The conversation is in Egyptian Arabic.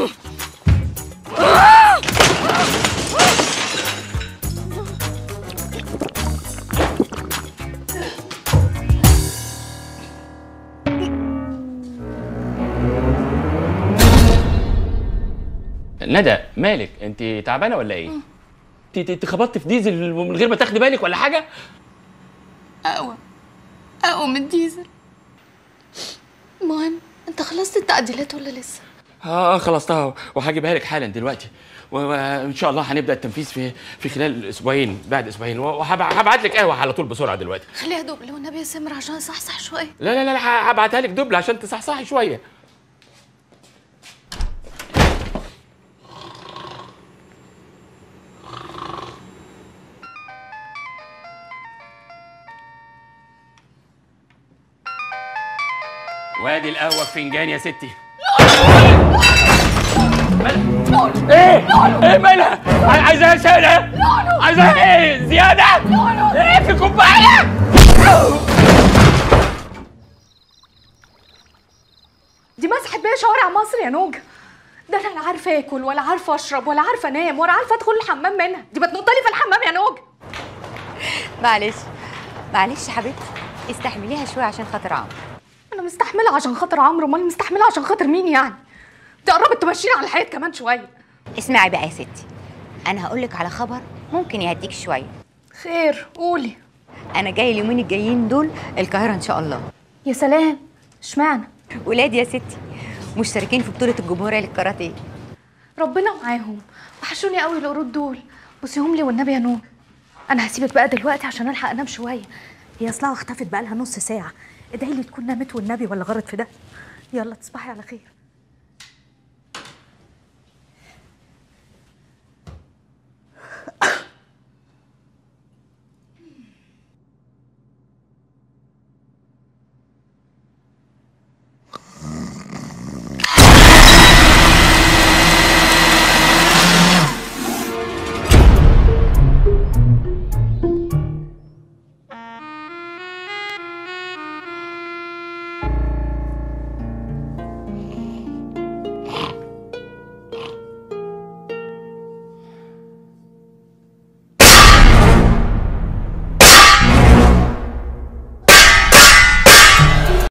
ندى مالك انت تعبانه ولا ايه انت انت خبطت في ديزل من غير ما تاخدي بالك ولا حاجه أقوى أقوى من ديزل المهم أنت خلصت التعديلات ولا لسه؟ اه خلصتها وهجيبها لك حالا دلوقتي و- وان شاء الله هنبدا التنفيذ في في خلال اسبوعين بعد اسبوعين وهبعت لك قهوه على طول بسرعه دلوقتي خليها دوبل والنبي يا سمر عشان أصحصح شوية لا لا لا لا هبعتها لك دبل عشان تصحصحي شويه وادي القهوه في فنجان يا ستي مالها؟ ايه ايه مالها عاي- عايزاها سادة عايزاها ايه زيادة ايه في كوباية دي مسحت بيا شوارع مصر يا نوجة ده انا لا عارفه اكل ولا عارفه اشرب ولا عارفه انام ولا عارفه ادخل الحمام منها دي بتنط لي في الحمام يا نوجة معلش معلش يا حبيبتي استحمليها شويه عشان خاطر عمرو انا مستحمله عشان خاطر عمرو امال مستحمله عشان خاطر مين يعني دي قربت تمشيني على الحيط كمان شويه اسمعي بقى يا ستي انا هقولك على خبر ممكن يهديك شويه خير قولي انا جاي اليومين الجايين دول القاهره ان شاء الله يا سلام اشمعنى ولادي يا ستي مشتركين في بطوله الجمهوريه للكاراتيه ربنا معاهم وحشوني قوي القرود دول بصيهم لي والنبي يا نور انا هسيبك بقى دلوقتي عشان الحق انام شويه هي اصلها اختفت بقى لها نص ساعه ادعي لي تكون نامت والنبي ولا غرت في ده يلا تصبحي على خير